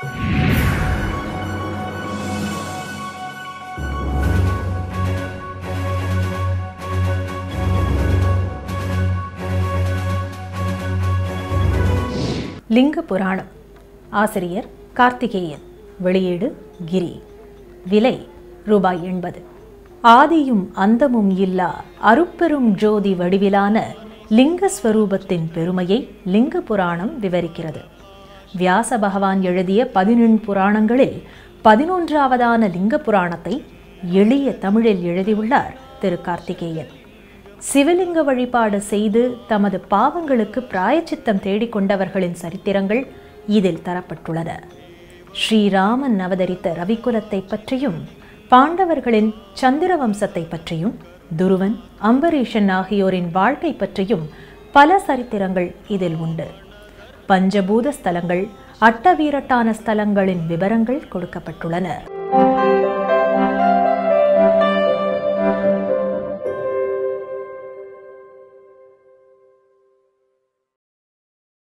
லிங்க புராணம் ஆசிரியர் கார்த்திகேயன் வெளியீடு கிரி விலை ரூபாய் எண்பது ஆதியும் அந்தமும் இல்லா அருட்பெரும் ஜோதி வடிவிலான லிங்க ஸ்வரூபத்தின் பெருமையை லிங்க புராணம் விவரிக்கிறது வியாச பகவான் எழுதிய பதினெண் புராணங்களில் பதினொன்றாவதான லிங்க புராணத்தை எளிய தமிழில் எழுதியுள்ளார் திரு கார்த்திகேயன் சிவலிங்க வழிபாடு செய்து தமது பாவங்களுக்கு பிராயச்சித்தம் தேடிக்கொண்டவர்களின் சரித்திரங்கள் இதில் தரப்பட்டுள்ளன ஸ்ரீராமன் அவதரித்த ரவிக்குலத்தை பற்றியும் பாண்டவர்களின் சந்திர வம்சத்தை பற்றியும் துருவன் அம்பரீஷன் ஆகியோரின் வாழ்க்கை பற்றியும் பல சரித்திரங்கள் இதில் உண்டு பஞ்சபூத ஸ்தலங்கள் அட்டவீரட்டான ஸ்தலங்களின் விவரங்கள் கொடுக்கப்பட்டுள்ளன